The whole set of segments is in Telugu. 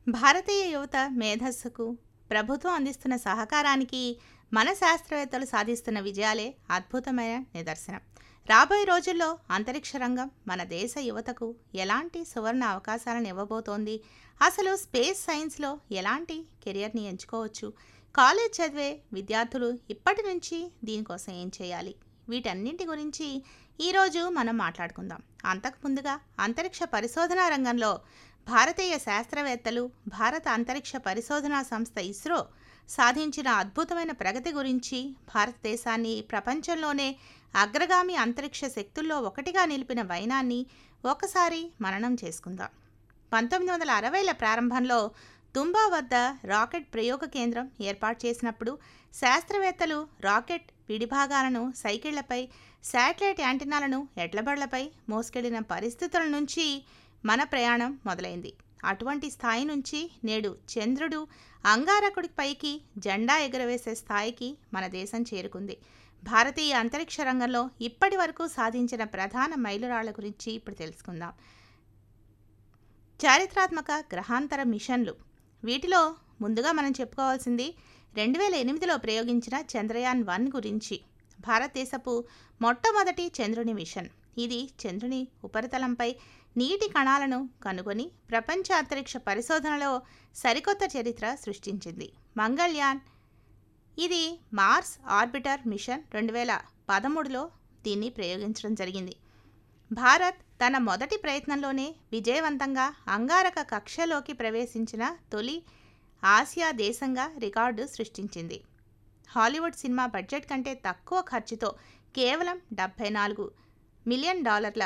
భారతీయ యువత మేధస్సుకు ప్రభుత్వం అందిస్తున్న సహకారానికి మన శాస్త్రవేత్తలు సాధిస్తున్న విజయాలే అద్భుతమైన నిదర్శనం రాబోయే రోజుల్లో అంతరిక్ష రంగం మన దేశ యువతకు ఎలాంటి సువర్ణ అవకాశాలను ఇవ్వబోతోంది అసలు స్పేస్ సైన్స్లో ఎలాంటి కెరియర్ని ఎంచుకోవచ్చు కాలేజ్ చదివే విద్యార్థులు ఇప్పటి నుంచి దీనికోసం ఏం చేయాలి వీటన్నింటి గురించి ఈరోజు మనం మాట్లాడుకుందాం అంతకు ముందుగా అంతరిక్ష పరిశోధనా రంగంలో భారతీయ శాస్త్రవేత్తలు భారత అంతరిక్ష పరిశోధనా సంస్థ ఇస్రో సాధించిన అద్భుతమైన ప్రగతి గురించి భారతదేశాన్ని ప్రపంచంలోనే అగ్రగామి అంతరిక్ష శక్తుల్లో ఒకటిగా నిలిపిన వైనాన్ని ఒకసారి మననం చేసుకుందాం పంతొమ్మిది వందల అరవైల ప్రారంభంలో తుంబా వద్ద రాకెట్ ప్రయోగ కేంద్రం ఏర్పాటు చేసినప్పుడు శాస్త్రవేత్తలు రాకెట్ విడిభాగాలను సైకిళ్లపై శాటిలైట్ యాంటెనాలను ఎడ్లబళ్లపై మోసుకెళ్లిన పరిస్థితుల నుంచి మన ప్రయాణం మొదలైంది అటువంటి స్థాయి నుంచి నేడు చంద్రుడు అంగారకుడి పైకి జెండా ఎగురవేసే స్థాయికి మన దేశం చేరుకుంది భారతీయ అంతరిక్ష రంగంలో ఇప్పటి వరకు సాధించిన ప్రధాన మైలురాళ్ల గురించి ఇప్పుడు తెలుసుకుందాం చారిత్రాత్మక గ్రహాంతర మిషన్లు వీటిలో ముందుగా మనం చెప్పుకోవాల్సింది రెండు వేల ఎనిమిదిలో ప్రయోగించిన చంద్రయాన్ వన్ గురించి భారతదేశపు మొట్టమొదటి చంద్రుని మిషన్ ఇది చంద్రుని ఉపరితలంపై నీటి కణాలను కనుగొని ప్రపంచ అంతరిక్ష పరిశోధనలో సరికొత్త చరిత్ర సృష్టించింది మంగళ్యాన్ ఇది మార్స్ ఆర్బిటర్ మిషన్ రెండు వేల పదమూడులో దీన్ని ప్రయోగించడం జరిగింది భారత్ తన మొదటి ప్రయత్నంలోనే విజయవంతంగా అంగారక కక్షలోకి ప్రవేశించిన తొలి ఆసియా దేశంగా రికార్డు సృష్టించింది హాలీవుడ్ సినిమా బడ్జెట్ కంటే తక్కువ ఖర్చుతో కేవలం డెబ్భై నాలుగు మిలియన్ డాలర్ల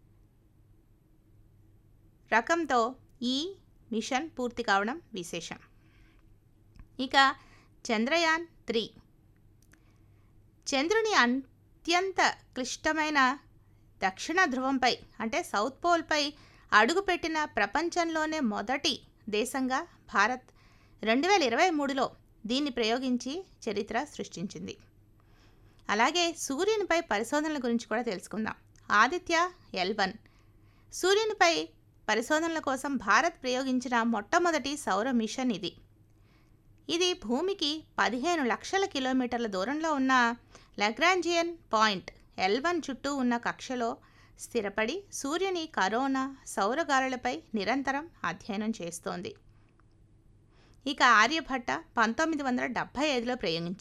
రకంతో ఈ మిషన్ పూర్తి కావడం విశేషం ఇక చంద్రయాన్ త్రీ చంద్రుని అత్యంత క్లిష్టమైన దక్షిణ ధ్రువంపై అంటే సౌత్ పోల్పై అడుగుపెట్టిన ప్రపంచంలోనే మొదటి దేశంగా భారత్ రెండు వేల ఇరవై మూడులో దీన్ని ప్రయోగించి చరిత్ర సృష్టించింది అలాగే సూర్యునిపై పరిశోధనల గురించి కూడా తెలుసుకుందాం ఆదిత్య ఎల్ వన్ సూర్యునిపై పరిశోధనల కోసం భారత్ ప్రయోగించిన మొట్టమొదటి సౌర మిషన్ ఇది ఇది భూమికి పదిహేను లక్షల కిలోమీటర్ల దూరంలో ఉన్న లగ్రాంజియన్ పాయింట్ ఎల్ వన్ చుట్టూ ఉన్న కక్షలో స్థిరపడి సూర్యుని కరోనా సౌరగాలులపై నిరంతరం అధ్యయనం చేస్తోంది ఇక ఆర్యభట్ట పంతొమ్మిది వందల డెబ్భై ఐదులో ప్రయోగించారు